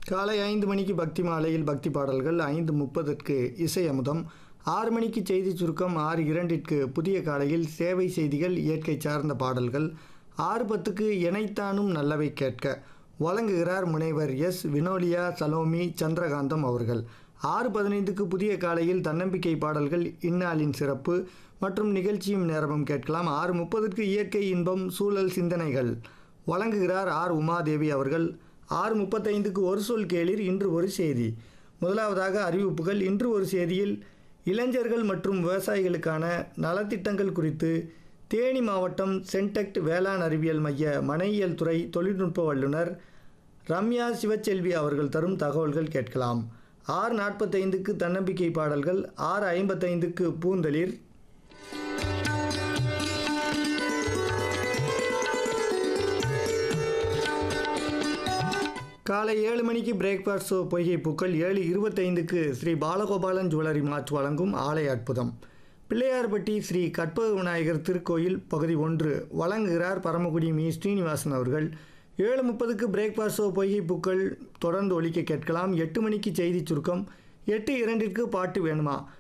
காலை ஐந்து மணிக்கு பக்தி மாலையில் பக்தி பாடல்கள் ஐந்து முப்பதற்கு இசை அமுதம் ஆறு மணிக்கு செய்தி சுருக்கம் ஆறு இரண்டிற்கு புதிய காலையில் சேவை செய்திகள் இயற்கை சார்ந்த பாடல்கள் ஆறு பத்துக்கு இணைத்தானும் நல்லவை கேட்க வழங்குகிறார் முனைவர் எஸ் வினோலியா சலோமி சந்திரகாந்தம் அவர்கள் ஆறு பதினைந்துக்கு புதிய காலையில் தன்னம்பிக்கை பாடல்கள் இந்நாளின் சிறப்பு மற்றும் நிகழ்ச்சியும் நேரமும் கேட்கலாம் ஆறு முப்பதுக்கு இயற்கை இன்பம் சூழல் சிந்தனைகள் வழங்குகிறார் ஆர் உமாதேவி அவர்கள் ஆறு முப்பத்தைந்துக்கு ஒரு சொல் கேளிர் இன்று ஒரு செய்தி முதலாவதாக அறிவிப்புகள் இன்று ஒரு செய்தியில் இளைஞர்கள் மற்றும் விவசாயிகளுக்கான நலத்திட்டங்கள் குறித்து தேனி மாவட்டம் சென்டெக்ட் வேளாண் அறிவியல் மைய மனையியல் துறை தொழில்நுட்ப வல்லுநர் ரம்யா சிவச்செல்வி அவர்கள் தரும் தகவல்கள் கேட்கலாம் ஆறு நாற்பத்தைந்துக்கு தன்னம்பிக்கை பாடல்கள் ஆறு ஐம்பத்தைந்துக்கு பூந்தளிர் காலை ஏழு மணிக்கு பிரேக்ஃபாஸ்ட் ஷோ பொய்கை பூக்கள் ஏழு இருபத்தைந்துக்கு ஸ்ரீ பாலகோபாலன் ஜுவல்லரி மார்ட் வழங்கும் ஆலய அற்புதம் பிள்ளையார்பட்டி ஸ்ரீ கற்பக விநாயகர் திருக்கோயில் பகுதி ஒன்று வழங்குகிறார் பரமக்குடி மீ ஸ்ரீனிவாசன் அவர்கள் ஏழு முப்பதுக்கு பிரேக்ஃபாஸ்ட் ஷோ பொய்கை பூக்கள் தொடர்ந்து ஒலிக்க கேட்கலாம் எட்டு மணிக்கு செய்தி சுருக்கம் எட்டு இரண்டிற்கு பாட்டு வேணுமா